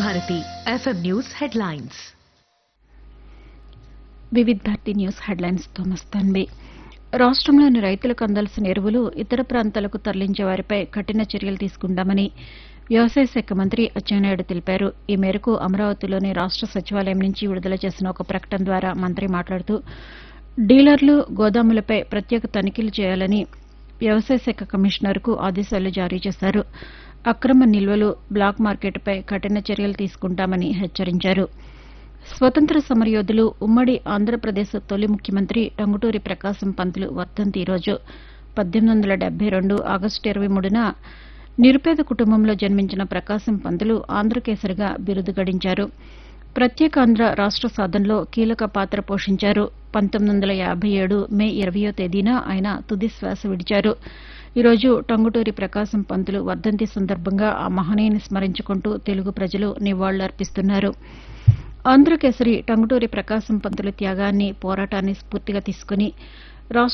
Bharati FM news headlines Vividh Bharati news headlines తో మస్తాన్వి రాష్ట్రంలోని రైతులకు అందాల్సిన ఎరువులు ఇతర ప్రాంతాలకు తరలించే వారిపై కఠిన చర్యలు తీసుకుంటామని వ్యవసాయ శాఖ మంత్రి అచ్చెన్నాయుడు తెలిపారు ఈ మేరకు అమరావతిలోని రాష్ట సచివాలయం నుంచి విడుదల చేసిన ఒక ప్రకటన ద్వారా మంత్రి మాట్లాడుతూ డీలర్లు గోదాములపై ప్రత్యేక తనిఖీలు చేయాలని వ్యవసాయ శాఖ కమిషనర్కు ఆదేశాలు జారీ చేశారు అక్రమ నిల్వలు బ్లాక్ మార్కెట్పై కఠిన చర్యలు తీసుకుంటామని హెచ్చరించారు స్వతంత్ర సమరయోధులు ఉమ్మడి ఆంధ్రప్రదేశ్ తొలి ముఖ్యమంత్రి టంగుటూరి ప్రకాశం పంతులు వర్ధంతి ఈరోజు పద్దెనిమిది వందల డెబ్బై రెండు ఆగస్టు ఇరవై మూడున నిరుపేద కుటుంబంలో జన్మించిన ప్రకాశం పంతులు ఆంధ్రకేసరిగా బిరుదు గడించారు ప్రత్యేకాంధ్ర రాష్ట సాధనలో కీలక పాత్ర పోషించారు పంతొమ్మిది వందల యాభై ఏడు మే ఇరవయో తేదీన ఆయన తుది శ్వాస విడిచారు ఈరోజు టంగుటూరి ప్రకాశం పంతులు వర్ధంతి సందర్భంగా ఆ మహనీయుని స్మరించుకుంటూ తెలుగు ప్రజలు నివాళులర్పిస్తున్నారు ఆంధ్రకేసరి టంగుటూరి ప్రకాశం పంతుల త్యాగాన్ని పోరాటాన్ని స్ఫూర్తిగా తీసుకుని రాష్ట